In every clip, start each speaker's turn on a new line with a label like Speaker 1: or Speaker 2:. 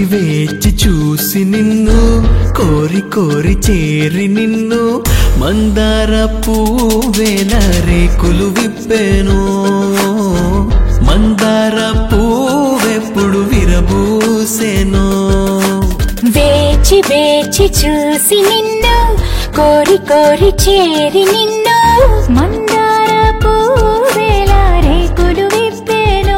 Speaker 1: వేచి చూసి నిన్ను కోరి కోరి చేరి నిన్ను మందార పూవేల రేకులు విప్పెను మందార పూవెప్పుడు విరబూసెను
Speaker 2: వేచి వేచి చూసి నిన్ను కోరి కోరి చేరి నిన్ను మందార పూవేల రేకులు విప్పేను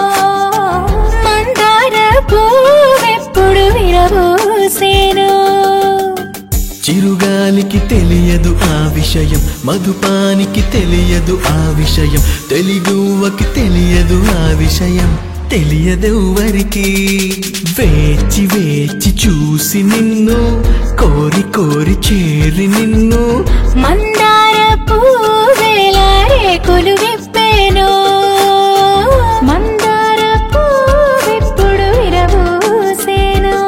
Speaker 2: మందార పూవెప్పుడు విరబూసేను
Speaker 1: చిరుగాలికి తెలియదు ఆ విషయం మధుపానికి తెలియదు ఆ విషయం తెలుగువకి తెలియదు ఆ విషయం తెలియదెవ్వరికి వేచి వేచి చూసి నిన్ను కోరి కోరి చేరి నిన్ను
Speaker 2: మందార పూవేల రేకులు విప్పేను మందార పూవెప్పుడు విరబూసేను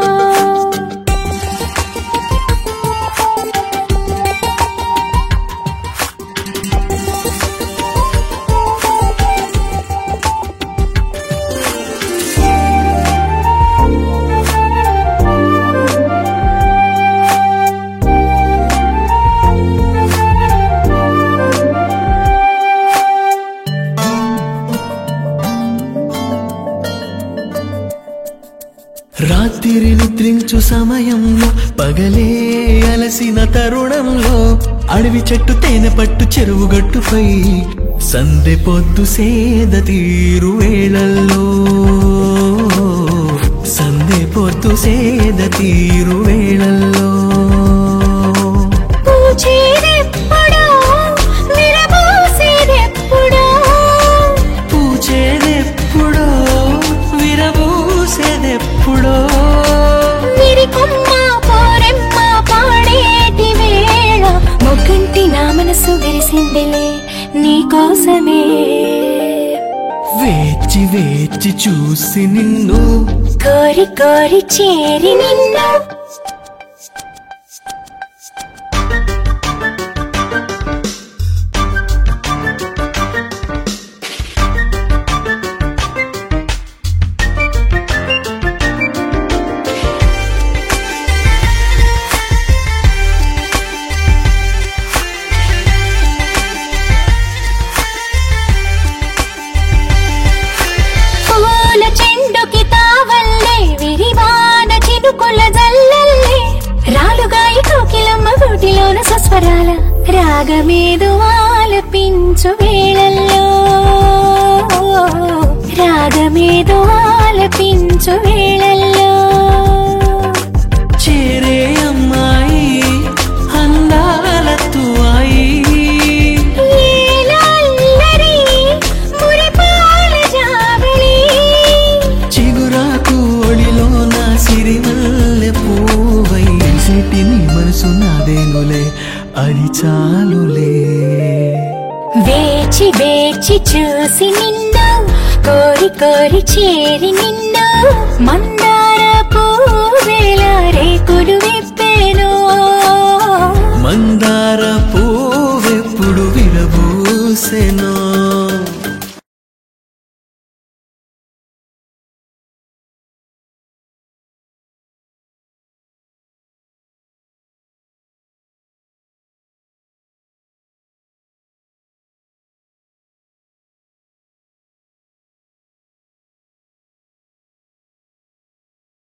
Speaker 1: రాత్రి నిద్రించు సమయంలో పగలే అలసిన తరుణంలో అడవి చెట్టు తేనె పట్టు చెరువు గట్టుపై సందె పొద్దు సేద తీరు వేళల్లో సందె పొద్దు సేద తీరు వేళల్లో
Speaker 2: పూచేదెప్పుడో విరబూసేదెప్పుడో
Speaker 1: పూచేదెప్పుడో విరబూసేదెప్పుడో
Speaker 2: విరికొమ్మ పోరెమ్మ పాడేటి వేళ మొగ్గంటి నా మనసు విరిసిందిలే నీకోసమే
Speaker 1: వేచి వేచి చూసి నిన్ను
Speaker 2: కోరి కోరి చేరి నిన్ను పూల చెండుకి తావల్లే విరివాన చినుకుల జల్లల్లే రాలుగాయి కోకిలమ్మ గూటిలోన సస్వరాల రాగమేదు ఆలపించు వేళల్లో రాగమేదు ఆలపించు వేళల్లో
Speaker 1: చేరే అమ్మాయి అందాల తువాయి
Speaker 2: ఏలల్లరి మురిపాల జాబిలి
Speaker 1: చిగురాకు ఒడిలో నా సిరిమల్లె పూవై సిటి నీ మనసు నాదేనులే అది చాలులే
Speaker 2: వేచి వేచి చూసి నిన్ను కోరి కోరి చేరి నిన్ను మందార పూవేల రేకులు విప్పేను
Speaker 1: మందార పూవెప్పుడు విరబూసెనో